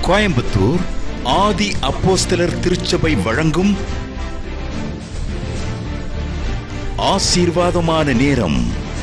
கோயம்புத்தூர் ஆதி அப்போஸ்தலர் திருச்சபை வழங்கும் ஆசீர்வாதமான நேரம்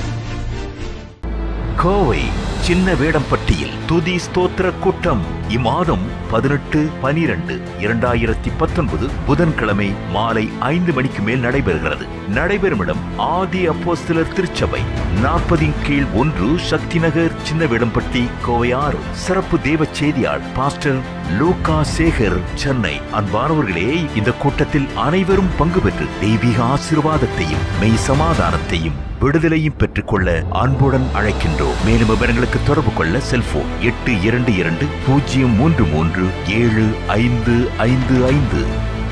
கோவை சின்ன வேடம்பட்டியில் துதி ஸ்தோத்திர கூட்டம் இம்மாதம் பதினெட்டு பனிரெண்டு இரண்டாயிரத்தி பத்தொன்பது புதன்கிழமை மாலை ஐந்து மணிக்கு மேல் நடைபெறுகிறது நடைபெறும் இடம் ஆதி அப்போஸ்தலர் திருச்சபை நாற்பதின் கீழ் ஒன்று சக்தி நகர் சின்ன வேடம்பட்டி கோவை ஆறு சிறப்பு தேவ செய்தியாள் பாஸ்டர் லூகா சேகர் சென்னை அன்பானவர்களே இந்த கூட்டத்தில் அனைவரும் பங்கு பெற்று தெய்வீக ஆசீர்வாதத்தையும் மெய் சமாதானத்தையும் விடுதலையும் பெற்றுக்கொள்ள அன்புடன் அழைக்கின்றோம் மேலும் விவரங்களுக்கு தொடர்பு கொள்ள செல்போன் எட்டு இரண்டு இரண்டு பூஜ்ஜியம் மூன்று மூன்று ஏழு ஐந்து ஐந்து ஐந்து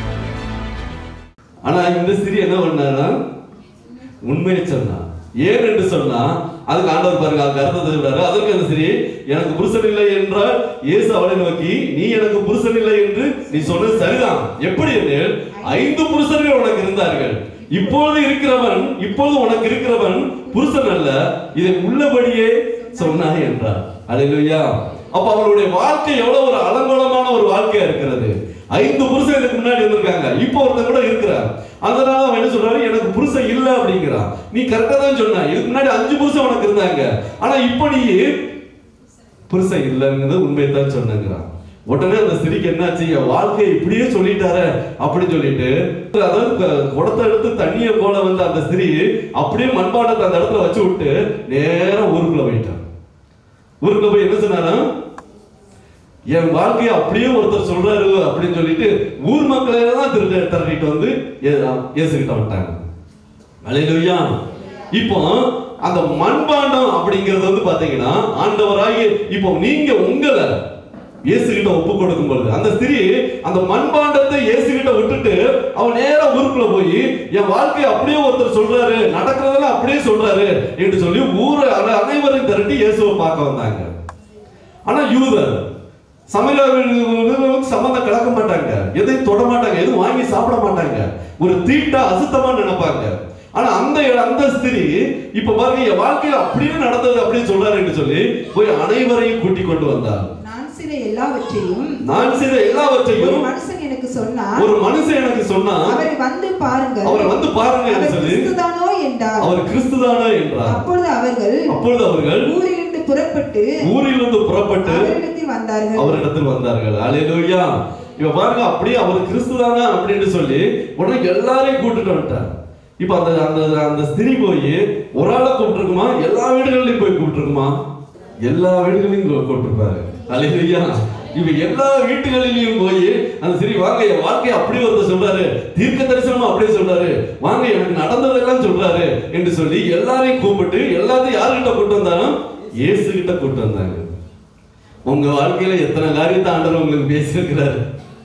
ஆனா இந்த ஸ்திரீ என்ன பண்ணாரா உண்மையை சொன்னா ஏன் என்று சொன்னா அதுக்கு ஆண்டவர் பாருங்க அதுக்கு அர்த்தத்தை சொல்றாரு அதற்கு அந்த ஸ்திரீ எனக்கு புருஷன் இல்லை என்றால் இயேசு அவளை நோக்கி நீ எனக்கு புருஷன் இல்லை என்று நீ சொன்னது சரிதான் எப்படி எனில் ஐந்து புருஷர்கள் உனக்கு இருந்தார்கள் இப்பொழுது இருக்கிறவன் இப்பொழுது உனக்கு இருக்கிறவன் புருஷன் அல்ல இதை உள்ளபடியே சொன்னாய் என்றார் அல்லேலூயா அப்ப அவளுடைய வாழ்க்கை எவ்வளவு ஒரு அலங்கோலமான ஒரு வாழ்க்கையா இருக்கிறது ஐந்து புருஷன் இதுக்கு முன்னாடி வந்திருக்காங்க இப்போ ஒருத்தன் கூட இருக்கிறார் அதனால அவன் என்ன சொல்றாரு எனக்கு புருஷன் இல்ல அப்படிங்கிறான் நீ கரெக்டா தான் சொன்ன இதுக்கு முன்னாடி அஞ்சு புருஷன் உனக்கு இருந்தாங்க ஆனா இப்போ நீ புருஷன் இல்லைங்கிறது உண்மையை தான் சொன்னங்கிறான் உடனே அந்த ஸ்திரிக்கு என்னாச்சு என் வாழ்க்கையை இப்படியே சொல்லிட்டாரு அப்படின்னு சொல்லிட்டு அதாவது க- குடத்தை எடுத்து தண்ணியை போல வந்து அந்த ஸ்திரீ அப்படியே மண்பாண்டத்தை அந்த இடத்துல வச்சு விட்டு நேரா ஊருக்குள்ள போயிட்டான் ஊருக்குள்ள போய் என்ன சொன்னாரா என் வாழ்க்கையை அப்படியே ஒருத்தர் சொல்றாரு அப்படின்னு சொல்லிட்டு ஊர் மக்களை தான் திரட்டு திரட்டிட்டு வந்து இயேசுகிட்ட வந்துட்டாங்க அலையிலுயா இப்போ அந்த மண்பாண்டம் அப்படிங்கிறது வந்து பாத்தீங்கன்னா ஆண்டவராகி இப்போ நீங்க உங்களை இயேசுகிட்ட ஒப்பு கொடுக்கும் பொழுது அந்த ஸ்திரீ அந்த மண்பாண்டத்தை இயேசுகிட்ட விட்டுட்டு அவன் நேரா ஊருக்குள்ள போய் என் வாழ்க்கையை அப்படியே ஒருத்தர் சொல்றாரு நடக்கிறதெல்லாம் அப்படியே சொல்றாரு என்று சொல்லி ஊரை அனை- அனைவரையும் திரட்டி இயேசுவை பார்க்க வந்தாங்க ஆனா யூதர் சமையல் சம்பந்தம் கலக்க மாட்டாங்க எதையும் தொட மாட்டாங்க எதுவும் வாங்கி சாப்பிட மாட்டாங்க ஒரு தீட்டா அசுத்தமா நினைப்பாங்க ஆனா அந்த அந்த ஸ்திரீ இப்ப பாருங்க என் வாழ்க்கையில அப்படியே நடந்தது அப்படின்னு சொல்றாருன்னு சொல்லி போய் அனைவரையும் கூட்டி கொண்டு வந்தார் நான் செய்த எல்லாவற்றையும் நான் செய்த ஒரு எல்லாவற்றையும் மனுஷன் எனக்கு சொன்னார் ஒரு மனுஷன் எனக்கு சொன்னா அவரை வந்து பாருங்கள் அவரை வந்து பாருங்க என்று அவர் சொல்லி கிறிஸ்துதானோ என்றார் அவர் கிறிஸ்துதானா என்றார் அப்பொழுது அவர்கள் அப்பொழுது அவர்கள் ஊரிலிருந்து புறப்பட்டு ஊரிலிருந்து புறப்பட்டு அவரிடத்தில் வந்தார்கள் அவரிடத்தில் வந்தார்கள் அலையிலூயா இவ பாருங்க அப்படியே அவர் கிறிஸ்துதானா அப்படின்னு சொல்லி உடனே எல்லாரையும் கூட்டிட்டு வந்துட்டார் இப்ப அந்த அந்த அந்த ஸ்திரீ போய் ஒரு ஆளை கூப்பிட்டுருக்குமா எல்லா வீடுகள்லயும் போய் கூப்பிட்டுருக்குமா எல்லா வீடுகளையும் கூ- கூப்பிட்டுருப்பாரு அலையிலூயா இவ எல்லா வீட்டுகளிலையும் போய் அந்த ஸ்திரீ வாங்க என் வாழ்க்கையை அப்படியே ஒருத்தர் சொல்றாரு தீர்க்க தரிசனமா அப்படியே சொல்றாரு வாங்க எனக்கு நடந்ததெல்லாம் சொல்றாரு என்று சொல்லி எல்லாரையும் கூப்பிட்டு எல்லாத்தையும் யாருகிட்ட கூட்டு வந்தாலும் இயேசு கிட்ட கூட்டு வந்தாங்க உங்க வாழ்க்கையில எத்தனை காரியத்தை ஆண்டவர் உங்களுக்கு பேசியிருக்கிறாரு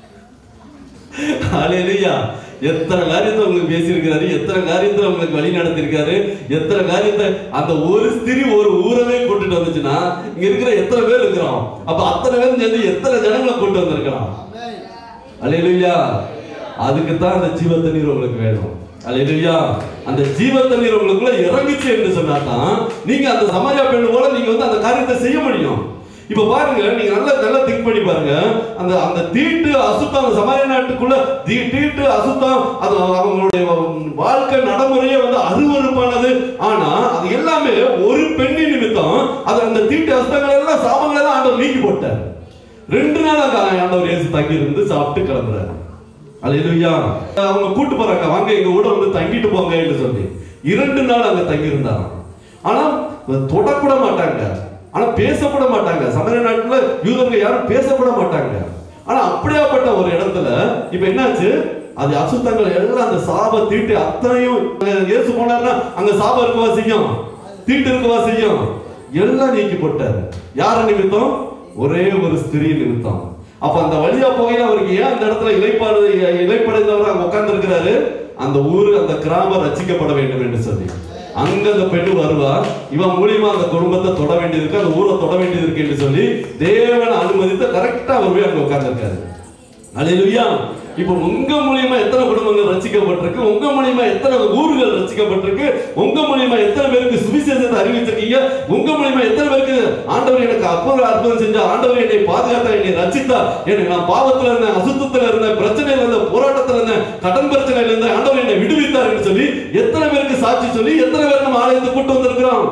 ஹalleluya எத்தனை காரியத்தை உங்களுக்கு பேசியிருக்கிறாரு எத்தனை காரியத்தை உங்களுக்கு வழி நடத்திருக்காரு எத்தனை காரியத்தை அந்த ஒரு ஸ்திரி ஒரு ஊரவே கூட்டிட்டு வந்துச்சுன்னா இங்க இருக்கிற எத்தனை பேர் இருக்கிறோம் அப்ப அத்தனை பேர் சேர்ந்து எத்தனை ஜனங்களை கூட்டு வந்திருக்கலாம் அலையிலுயா அதுக்கு தான் அந்த ஜீவ தண்ணீர் உங்களுக்கு வேணும் அலையிலுயா அந்த ஜீவ தண்ணீர் உங்களுக்குள்ள இறங்குச்சு என்று சொன்னா தான் நீங்க அந்த சமாரியா பெண் போல நீங்க வந்து அந்த காரியத்தை செய்ய முடியும் இப்ப பாருங்க நீங்க நல்லா நல்லா திங்க் பண்ணி பாருங்க அந்த அந்த தீட்டு அசுத்தம் அந்த சமாரிய நாட்டுக்குள்ள தீ- தீட்டு அசுத்தம் அது அவங்களுடைய வாழ்க்கை நடைமுறையே வந்து அருவருப்பானது ஆனா அது எல்லாமே ஒரு பெண்ணின் நிமித்தம் அது அந்த தீட்டு அசுத்தங்கள் எல்லாம் சாபங்கள் எல்லாம் ஆண்டவர் நீக்கி போட்டார் ரெண்டு நாள் அங்க ஆண்டவர் இயேசு தங்கி இருந்து சாப்பிட்டு கிளம்புறாரு அல்லேலூயா அவங்க கூட்டு போறாங்க வாங்க எங்க கூட வந்து தங்கிட்டு போங்க என்று சொல்லி இரண்டு நாள் அங்க தங்கி இருந்தாராம் ஆனா தொடக்கூட மாட்டாங்க ஆனா பேசக்கூட மாட்டாங்க சமய நாட்டுல யூதர்கள் யாரும் பேசக்கூட மாட்டாங்க ஆனா அப்படியாப்பட்ட ஒரு இடத்துல இப்ப என்னாச்சு அது அசுத்தங்கள் எல்லாம் அந்த சாப தீட்டு அத்தனையும் அங்க இயேசு போனாருன்னா அங்க சாபம் இருக்கவா செய்யும் தீட்டு இருக்கவா செய்யும் எல்லாம் நீக்கி போட்டாரு யார நிமித்தம் ஒரே ஒரு ஸ்திரீ நிமித்தம் அப்ப அந்த வழியா போகையில அவருக்கு ஏன் அந்த இடத்துல இலைப்பாடு இலைப்படைந்தவர் அங்க உட்கார்ந்து இருக்கிறாரு அந்த ஊரு அந்த கிராமம் ரச்சிக்கப்பட வேண்டும் என்று சொல்லி அங்க அந்த பெண்ணு வருவா இவன் மூலியமா அந்த குடும்பத்தை தொட வேண்டியது இருக்கு அந்த ஊரை தொட வேண்டியது இருக்கு என்று சொல்லி தேவன் அனுமதித்த கரெக்டா அவர் போய் அங்க உட்கார்ந்து இருக்காரு அலையிலுயா இப்போ உங்க மூலியமா எத்தனை குடும்பங்கள் ரசிக்கப்பட்டிருக்கு உங்க மூலியமா எத்தனை ஊர்கள் ரசிக்கப்பட்டிருக்கு உங்க மூலியமா எத்தனை பேருக்கு சுவிசேஷத்தை அறிவிச்சிருக்கீங்க உங்க மூலியமா எத்தனை பேருக்கு ஆண்டவர் எனக்கு அற்புதம் அற்புதம் செஞ்சா ஆண்டவர் என்னை பாதுகாத்தா என்னை ரச்சித்தா எனக்கு நான் பாவத்துல இருந்தேன் அசுத்தத்துல இருந்தேன் பிரச்சனையில இருந்தேன் போராட்டத்துல இருந்தேன் கடன் பிரச்சனையில இருந்தேன் ஆண்டவர் என்னை விடுவித்தார்னு சொல்லி எத்தனை பேருக்கு சாட்சி சொல்லி எத்தனை பேர் நம்ம ஆலயத்துக்கு கூட்டு வந்திருக்கிறோம்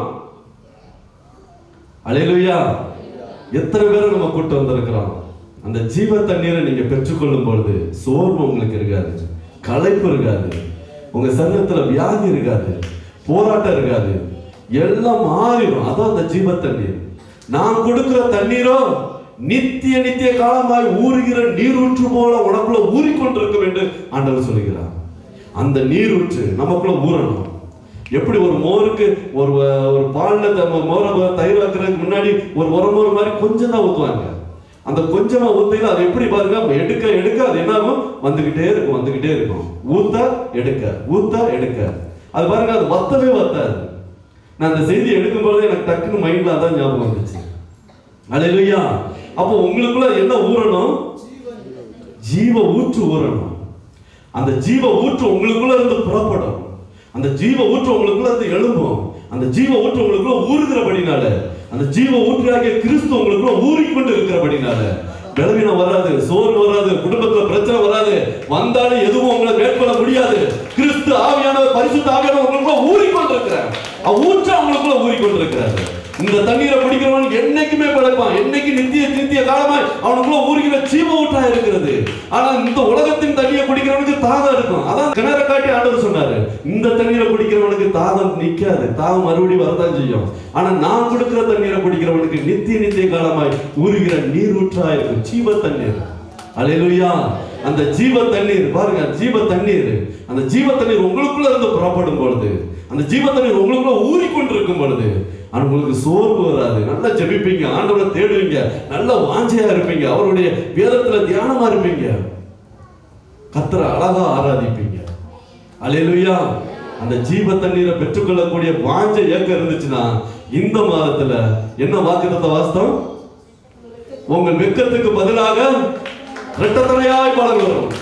அலையிலுயா எத்தனை பேரை நம்ம கூட்டு வந்திருக்கிறோம் அந்த ஜீவ தண்ணீரை நீங்க பெற்றுக்கொள்ளும் பொழுது சோர்வு உங்களுக்கு இருக்காது களைப்பு இருக்காது உங்க சரீரத்துல வியாதி இருக்காது போராட்டம் இருக்காது எல்லாம் மாறிடும் அதான் அந்த ஜீவ தண்ணீர் நான் கொடுக்கிற தண்ணீரோ நித்திய நித்திய காலமாய் ஊறுகிற நீரூற்று போல உனக்குள்ள ஊறிக்கொண்டிருக்கும் என்று ஆண்டவர் சொல்லுகிறார் அந்த நீரூற்று நமக்குள்ள ஊறணும் எப்படி ஒரு மோருக்கு ஒரு ஒரு பால்ல த- மோரை வ- தயிர் வைக்கிறதுக்கு முன்னாடி ஒரு உரமோர் மாதிரி கொஞ்சம் தான் ஊத்துவாங்க அந்த கொஞ்சமா ஊத்தையில அது எப்படி பாருங்க எடுக்க எடுக்க அது என்ன ஆகும் வந்துகிட்டே இருக்கும் வந்துகிட்டே இருக்கும் ஊத்த எடுக்க ஊத்த எடுக்க அது பாருங்க அது வத்தவே வத்தாது நான் அந்த செய்தி எடுக்கும்போது எனக்கு டக்குன்னு மைண்ட்ல அதான் ஞாபகம் வந்துச்சு அலையிலையா அப்போ உங்களுக்குள்ள என்ன ஊறணும் ஜீவ ஊற்று ஊறணும் அந்த ஜீவ ஊற்று உங்களுக்குள்ள இருந்து புறப்படும் அந்த ஜீவ ஊற்று உங்களுக்குள்ள இருந்து எழும்பும் அந்த ஜீவ ஊற்று உங்களுக்குள்ள ஊறுகிறபடினால அந்த ஜீவ ஊற்றாகிய கிறிஸ்து உங்களுக்குள்ள ஊறிக்கொண்டு இருக்கிறபடினால பலவீனம் வராது சோர்வு வராது குடும்பத்துல பிரச்சனை வராது வந்தாலும் எதுவும் உங்களை மேற்கொள்ள முடியாது கிறிஸ்து ஆவியானவர் பரிசுத்த ஆவியானவர் உங்களுக்குள்ள ஊறிக்கொண்டிருக்கிறார் ஊற்ற உங்களுக்குள்ள ஊறிக்கொண்டிருக்கிறார் இந்த தண்ணீரை குடிக்கிறவன் என்னைக்குமே பிழைப்பான் என்னைக்கு நித்திய நித்திய காலமாய் அவனுக்குள்ள ஊறுகிற ஜீவ ஊற்றா இருக்கிறது ஆனா இந்த உலகத்தின் தண்ணியை குடிக்கிறவனுக்கு தாகம் இருக்கும் அதான் கிணற காட்டி ஆண்டவர் சொன்னாரு இந்த தண்ணீரை குடிக்கிறவனுக்கு தாகம் நிக்காது தாகம் மறுபடியும் வரதான் செய்யும் ஆனா நான் கொடுக்கிற தண்ணீரை குடிக்கிறவனுக்கு நித்திய நித்திய காலமாய் ஊறுகிற நீர் ஊற்றா இருக்கும் ஜீவ தண்ணீர் அலையிலுயா அந்த ஜீவ தண்ணீர் பாருங்க ஜீவ தண்ணீர் அந்த ஜீவ தண்ணீர் உங்களுக்குள்ள இருந்து புறப்படும் பொழுது அந்த ஜீவ தண்ணீர் உங்களுக்குள்ள ஊறிக்கொண்டிருக்கும் பொழுது ஆனா உங்களுக்கு சோர்வு வராது நல்லா ஜெபிப்பீங்க ஆண்டவரை தேடுவீங்க நல்ல வாஞ்சையா இருப்பீங்க அவருடைய வேதத்துல தியானமா இருப்பீங்க கத்தரை அழகா ஆராதிப்பீங்க அலையிலுயா அந்த ஜீவ தண்ணீரை பெற்றுக்கொள்ளக்கூடிய வாஞ்ச ஏக்கம் இருந்துச்சுன்னா இந்த மாதத்துல என்ன வாக்குத்தத்த வாஸ்தம் உங்கள் வெக்கத்துக்கு பதிலாக இரட்டத்தனையாய் பலன் வரும்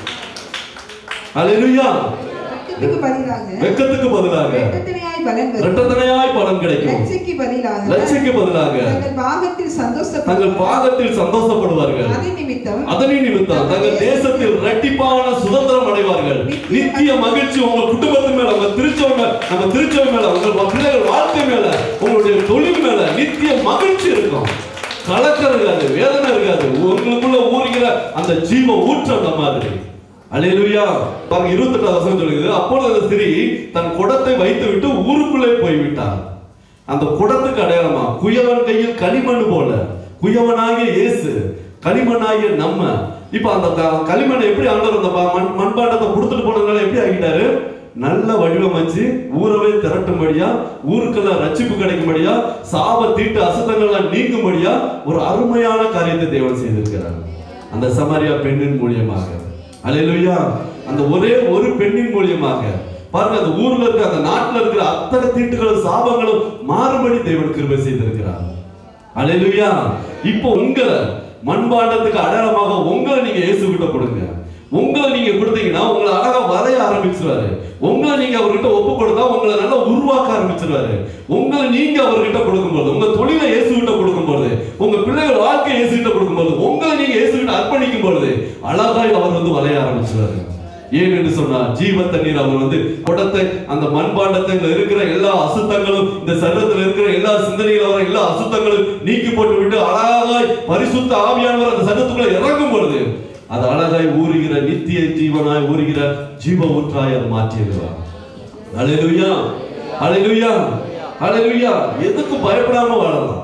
அலையிலுயா வெட்கத்துக்கு பதிலாக வெக்கத்துக்கு பதிலாக வெட்கத்தினையாய் பலன் வரும் இரட்டத்தனையாய் பலன் கிடைக்கும் லட்சைக்கு பதிலாக லட்சிக்கு பதிலாக தங்கள் பாகத்தில் தங்கள் சந்தோஷப்படுவார்கள் பாகத்தில் சந்தோஷப்படுவார்கள் அதே நிமித்தம் அதனை நிமித்தம் தங்கள் தேசத்தில் இரட்டிப்பான சுதந்திரம் அடைவார்கள் நித்திய மகிழ்ச்சி உங்க குடும்பத்து மேல உங்க திருச்சவங்க நம்ம திருச்சவங்க மேல உங்க பிள்ளைகள் வாழ்க்கை மேல உங்களுடைய தொழில் மேல நித்திய மகிழ்ச்சி இருக்கும் கலக்கம் இருக்காது வேதனை இருக்காது உங்களுக்குள்ள ஊறுகிற அந்த ஜீவ ஊற்று அந்த மாதிரி அலையலுயா பாருங்க இருபத்தெட்டாம் வசனம் சொல்லுது அப்பொழுது அந்த ஸ்திரீ தன் குடத்தை வைத்து விட்டு ஊருக்குள்ளே போய்விட்டார் அந்த குடத்துக்கு அடையாளமா குயவன் கையில் களிமண் போல குயவனாகிய இயேசு களிமண்ணாகிய நம்ம இப்ப அந்த க- களிமண்ணை எப்படி ஆண்டவர் அந்த ப- மண் மண்பாண்டத்தை கொடுத்துட்டு போனதுனால எப்படி ஆகிட்டாரு நல்ல வடிவமைச்சு ஊரவே திரட்டும்படியா ஊருக்கெல்லாம் ரட்சிப்பு கிடைக்கும்படியா சாப தீட்டு அசுத்தங்கள்லாம் நீங்கும்படியா ஒரு அருமையான காரியத்தை தேவன் செய்திருக்கிறார் அந்த சமாரியா பெண்ணின் மூலியமாக அல்லேலூயா அந்த ஒரே ஒரு பெண்ணின் மூலியமாக பாருங்க அந்த ஊர்ல இருக்க அந்த நாட்டுல இருக்கிற அத்தனை தீட்டுகளும் சாபங்களும் மாறுபடி தேவன் கிருபை செய்திருக்கிறார் அல்லேலூயா இப்போ உங்களை மண்பாண்டத்துக்கு அடையாளமாக உங்களை நீங்க இயேசு கிட்ட கொடுங்க உங்களை நீங்க கொடுத்தீங்கன்னா உங்களை அழகா வரைய ஆரம்பிச்சிருவாரு உங்களை நீங்க அவர்கிட்ட ஒப்பு கொடுத்தா உங்களை நல்லா உருவாக்க ஆரம்பிச்சிருவாரு உங்களை நீங்க அவர்கிட்ட கொடுக்கும்போது உங்க தொழிலை இயேசு கிட்ட கொடுக்கும்போது உங்க பிள்ளைகள் வாழ்க்கை இயேசு கிட்ட கொடுக்கும்போது உங்களை நீங்க இயேசு கிட்ட அர்ப்பணிக்கும் பொழுது அழகாய் அவர் வந்து வரைய ஆரம்பிச்சிருவாரு ஏன் என்று சொன்னார் ஜீவ தண்ணீர் அவர் வந்து குடத்தை அந்த மண்பாண்டத்தில் இருக்கிற எல்லா அசுத்தங்களும் இந்த சரீரத்தில் இருக்கிற எல்லா சிந்தனையில் வர எல்லா அசுத்தங்களும் நீக்கி போட்டு விட்டு அழகாய் பரிசுத்த ஆவியானவர் அந்த சரீரத்துக்குள்ள இறங்கும் பொழுது அது அழகாய் ஊறுகிற நித்திய ஜீவனாய் ஊறுகிற ஜீவ ஊற்றாய் அது மாற்றிடுவார் அலையிலுயா அலையிலுயா அலையிலுயா எதுக்கும் பயப்படாம வாழலாம்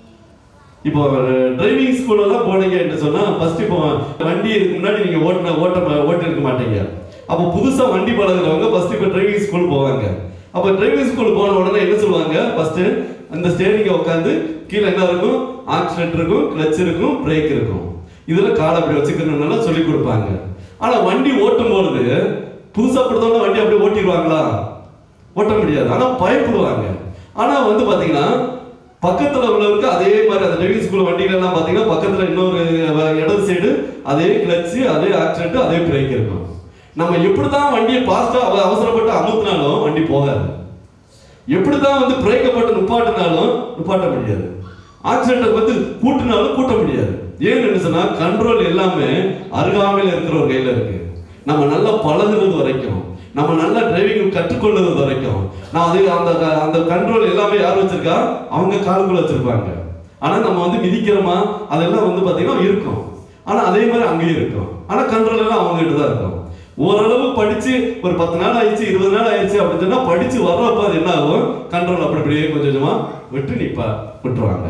இப்போ டிரைவிங் ஸ்கூல் எல்லாம் போனீங்க என்று சொன்னா ஃபர்ஸ்ட் இப்போ வண்டி இதுக்கு முன்னாடி நீங்க ஓட்டின ஓட்ட ஓட்டி இருக்க மாட்டீங்க அப்போ புதுசா வண்டி பழகுறவங்க ஃபர்ஸ்ட் இப்போ டிரைவிங் ஸ்கூல் போவாங்க அப்போ டிரைவிங் ஸ்கூல் போன உடனே என்ன சொல்லுவாங்க ஃபர்ஸ்ட் அந்த ஸ்டேரிங்க உட்காந்து கீழே என்ன இருக்கும் ஆக்சிடென்ட் இருக்கும் கிளச் இருக்கும் பிரேக் இருக்கும் இதுல காலை அப்படி வச்சுக்கணும்னால சொல்லி கொடுப்பாங்க ஆனா வண்டி ஓட்டும் பொழுது புதுசா கொடுத்தவங்க வண்டி அப்படியே ஓட்டிடுவாங்களா ஓட்ட முடியாது ஆனா பயப்படுவாங்க ஆனா வந்து பாத்தீங்கன்னா பக்கத்துல உள்ளவருக்கு அதே மாதிரி அந்த டிரைவிங் ஸ்கூல் வண்டியில எல்லாம் பாத்தீங்கன்னா பக்கத்துல இன்னொரு வ- இடது சைடு அதே கிளச்சு அதே ஆக்சிடென்ட் அதே பிரேக் இருக்கும் நம்ம எப்படிதான் வண்டியை பாஸ்டா அவசரப்பட்டு அமுத்தினாலும் வண்டி போகாது எப்படிதான் வந்து பிரேக்கை போட்டு நிப்பாட்டினாலும் நிப்பாட்ட முடியாது ஆக்சிடென்ட் வந்து கூட்டினாலும் கூட்ட முடியாது ஏன்னு சொன்னா கண்ட்ரோல் எல்லாமே அருகாமையில் இருக்கிற ஒரு கையில இருக்கு நம்ம நல்லா பழகுறது வரைக்கும் நம்ம நல்லா டிரைவிங் கற்றுக்கொள்றது வரைக்கும் நான் அது அந்த அந்த கண்ட்ரோல் எல்லாமே யார் வச்சிருக்கா அவங்க காலுக்குள்ள வச்சிருப்பாங்க ஆனா நம்ம வந்து மிதிக்கிறோமா அதெல்லாம் வந்து பாத்தீங்கன்னா இருக்கும் ஆனா அதே மாதிரி அங்கேயும் இருக்கும் ஆனா கண்ட்ரோல் எல்லாம் அவங்க கிட்ட தான் இருக்கும் ஓரளவு படிச்சு ஒரு பத்து நாள் ஆயிடுச்சு இருபது நாள் ஆயிடுச்சு அப்படின்னு சொன்னா படிச்சு வர்றப்ப அது என்ன ஆகும் கண்ட்ரோல் அப்படி அப்படியே கொஞ்சம் கொஞ்சமா விட்டு நிப்பா விட்டுருவாங்க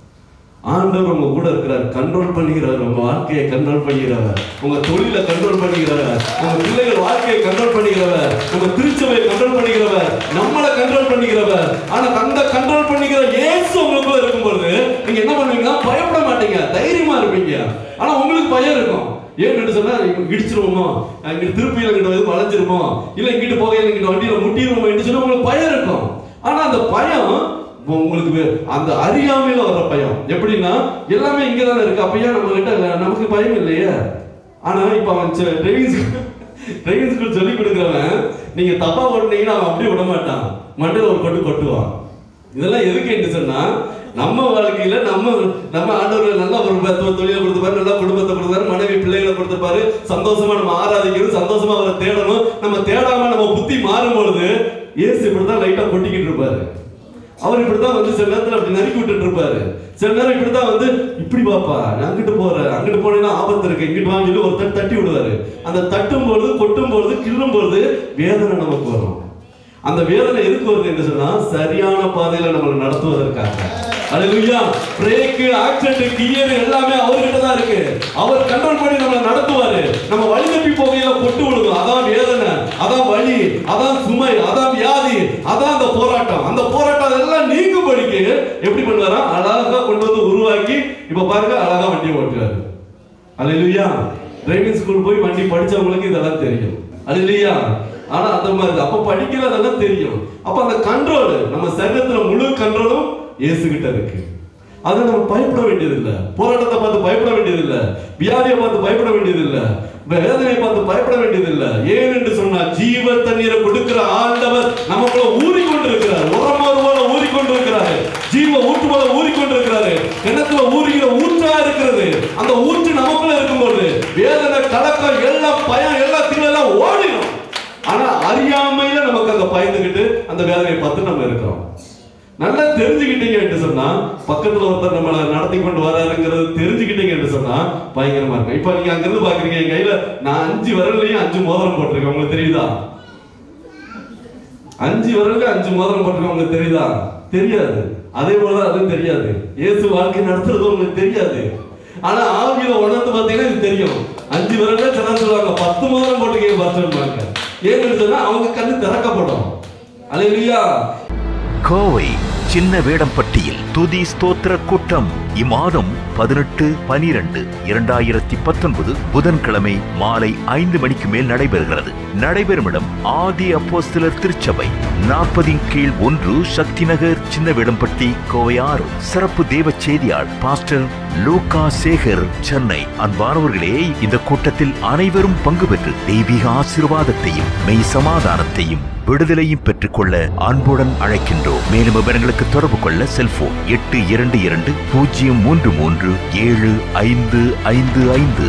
ஆண்டவர் உங்க கூட இருக்கிறார் கண்ட்ரோல் பண்ணுகிறவர் உங்க வாழ்க்கையை கண்ட்ரோல் பண்ணுகிறவர் உங்க தொழிலை கண்ட்ரோல் பண்ணுகிறவர் உங்க பிள்ளைகள் வாழ்க்கையை கண்ட்ரோல் பண்ணுகிறவர் உங்க திருச்சபையை கண்ட்ரோல் பண்ணுகிறவர் நம்மளை கண்ட்ரோல் பண்ணுகிறவர் ஆனா அந்த கண்ட்ரோல் பண்ணுகிற இயேசு உங்களுக்குள்ள இருக்கும்போது நீங்க என்ன பண்ணுவீங்கன்னா பயப்பட மாட்டீங்க தைரியமா இருப்பீங்க ஆனா உங்களுக்கு பயம் இருக்கும் ஏன்னு சொன்னா இங்க இடிச்சிருவோமோ இங்கிட்டு திருப்பி இங்கிட்ட வந்து வளைஞ்சிருமோ இல்ல இங்கிட்டு போகையில இங்கிட்ட வண்டியில முட்டிடுவோமோ என்று சொன்னா உங்களுக்கு பயம் இருக்கும் ஆனா அந்த பயம் உங்களுக்கு வே- அந்த அறியாமையில வர்ற பயம் எப்படின்னா எல்லாமே இங்க தானே இருக்கு அப்ப ஏன் நம்ம கிட்ட நமக்கு பயம் இல்லையே ஆனா இப்ப அவன் டிரைவிங் டிரைவிங் ஸ்கூல் சொல்லி கொடுக்குறவன் நீங்க தப்பா ஓட்டுனீங்கன்னா அவன் அப்படியே விட மாட்டான் மண்டையில ஒரு கொட்டு கொட்டுவான் இதெல்லாம் எதுக்கு என்று சொன்னா நம்ம வாழ்க்கையில நம்ம நம்ம ஆண்டவர் நல்ல ஒரு ப- தொழிலை கொடுத்துப்பாரு நல்ல குடும்பத்தை கொடுத்தாரு மனைவி பிள்ளைகளை கொடுத்துப்பாரு சந்தோஷமா நம்ம ஆராதிக்கணும் சந்தோஷமா அவரை தேடணும் நம்ம தேடாம நம்ம புத்தி மாறும் பொழுது இயேசு இப்படிதான் லைட்டா கொட்டிக்கிட்டு இருப்பாரு அவர் இப்படிதான் வந்து சில நேரத்துல அப்படி நறுக்கி விட்டுட்டு இருப்பாரு சில நேரம் இப்படிதான் வந்து இப்படி பாப்பா நான் அங்கிட்டு போறேன் அங்கிட்டு போனேன்னா ஆபத்து இருக்கு இங்கிட்டு வாங்க சொல்லி ஒரு தட்டு தட்டி விடுவாரு அந்த தட்டும் பொழுது கொட்டும் பொழுது கிள்ளும் பொழுது வேதனை நமக்கு வரும் அந்த வேதனை எதுக்கு வருது என்று சொன்னா சரியான பாதையில நம்மளை நடத்துவதற்காக அல்லேலூயா பிரேக் ஆக்சிடென்ட் கியர் எல்லாமே அவர்கிட்ட தான் இருக்கு அவர் கண்ட்ரோல் பண்ணி நம்மளை நடத்துவாரு நம்ம வழி தப்பி போகையில கொட்டு விழுகும் அதான் வேதனை அதான் வலி அதான் சுமை அதான் வியாதி அதான் அந்த போராட்டம் அந்த போராட்டம் எல்லாம் நீங்கும்படிக்கு எப்படி பண்ணுவாரா அழகா கொண்டு வந்து உருவாக்கி இப்ப பாருங்க அழகா வண்டி ஓட்டுவாரு அல்லேலூயா டிரைவிங் ஸ்கூல் போய் வண்டி படிச்சவங்களுக்கு இதெல்லாம் தெரியும் அல்லேலூயா ஆனா அந்த மாதிரி அப்ப படிக்கல அதெல்லாம் தெரியும் அப்ப அந்த கண்ட்ரோல் நம்ம சரீரத்துல முழு கண்ட்ரோலும் இயேசுகிட்ட இருக்கு அதை நம்ம பயப்பட வேண்டியதில்லை போராட்டத்தை பார்த்து பயப்பட வேண்டியதில்லை வியாதியை பார்த்து பயப்பட வேண்டியதில்லை வேதனையை பார்த்து பயப்பட வேண்டியதில்லை ஏன் என்று சொன்னா ஜீவ தண்ணீரை கொடுக்கிற ஆண்டவர் நமக்குள்ள ஊறிக்கொண்டிருக்கிறார் உரமோர் போல ஊறிக்கொண்டிருக்கிறாரு ஜீவ ஊற்று போல ஊறிக்கொண்டிருக்கிறாரு கிணத்துல ஊறுகிற ஊற்றா இருக்கிறது அந்த ஊற்று நமக்குள்ள இருக்கும்போது வேதனை கலக்கம் எல்லாம் பயம் எல்லாம் தீவெல்லாம் ஓடிடும் ஆனா அறியாமையில நமக்கு அந்த பயந்துகிட்டு அந்த வேதனையை பார்த்து நம்ம இருக்கிறோம் நல்லா தெரிஞ்சுக்கிட்டீங்க என்று சொன்னா பக்கத்துல ஒருத்தர் நம்மளை நடத்தி கொண்டு வராருங்கிறது தெரிஞ்சுக்கிட்டீங்க என்று சொன்னா பயங்கரமா இருக்கும் இப்ப நீங்க அங்க இருந்து பாக்குறீங்க என் கையில நான் அஞ்சு விரல்லையும் அஞ்சு மோதிரம் போட்டிருக்கேன் உங்களுக்கு தெரியுதா அஞ்சு விரலுக்கு அஞ்சு மோதிரம் போட்டிருக்கேன் உங்களுக்கு தெரியுதா தெரியாது அதே போலதான் அதுவும் தெரியாது இயேசு வாழ்க்கை நடத்துறது உங்களுக்கு தெரியாது ஆனா ஆவியில உணர்ந்து பாத்தீங்கன்னா இது தெரியும் அஞ்சு விரல்ல சில சொல்லுவாங்க பத்து மோதிரம் போட்டுக்கீங்க பார்த்துருப்பாங்க ஏன்னு சொன்னா அவங்க கண்ணு திறக்கப்படும் அலையிலியா கோவை சின்ன வேடம்பட்டியில் துதி ஸ்தோத்திர கூட்டம் இம்மாதம் பதினெட்டு பனிரெண்டு இரண்டாயிரத்தி பத்தொன்பது புதன்கிழமை மாலை ஐந்து மணிக்கு மேல் நடைபெறுகிறது நடைபெறும் இடம் ஆதி அப்போஸ்தலர் திருச்சபை நாற்பதின் கீழ் ஒன்று சக்தி நகர் சின்ன வேடம்பட்டி கோவை ஆறு சிறப்பு தேவ செய்தியாள் பாஸ்டர் லூகா சேகர் சென்னை அன்பானவர்களே இந்த கூட்டத்தில் அனைவரும் பங்கு பெற்று தெய்வீக ஆசீர்வாதத்தையும் மெய் சமாதானத்தையும் விடுதலையும் பெற்றுக்கொள்ள அன்புடன் அழைக்கின்றோம் மேலும் விவரங்களுக்கு தொடர்பு கொள்ள செல்போன் எட்டு இரண்டு இரண்டு பூஜ்ஜியம் மூன்று மூன்று ஏழு ஐந்து ஐந்து ஐந்து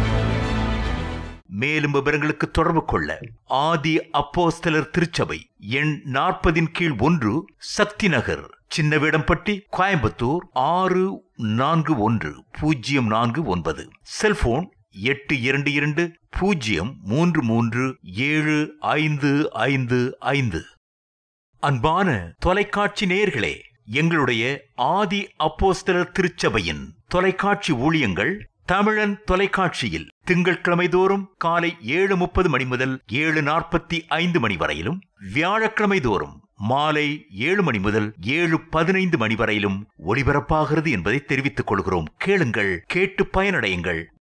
மேலும் விவரங்களுக்கு தொடர்பு கொள்ள ஆதி அப்போஸ்தலர் திருச்சபை எண் நாற்பதின் கீழ் ஒன்று சக்தி நகர் சின்னவேடம்பட்டி கோயம்புத்தூர் ஆறு நான்கு ஒன்று பூஜ்ஜியம் நான்கு ஒன்பது செல்போன் எட்டு இரண்டு இரண்டு பூஜ்ஜியம் மூன்று மூன்று ஏழு ஐந்து ஐந்து ஐந்து அன்பான தொலைக்காட்சி நேயர்களே எங்களுடைய ஆதி அப்போஸ்தலர் திருச்சபையின் தொலைக்காட்சி ஊழியங்கள் தமிழன் தொலைக்காட்சியில் திங்கட்கிழமை தோறும் காலை ஏழு முப்பது மணி முதல் ஏழு நாற்பத்தி ஐந்து மணி வரையிலும் வியாழக்கிழமை தோறும் மாலை ஏழு மணி முதல் ஏழு பதினைந்து மணி வரையிலும் ஒளிபரப்பாகிறது என்பதை தெரிவித்துக் கொள்கிறோம் கேளுங்கள் கேட்டு பயனடையுங்கள்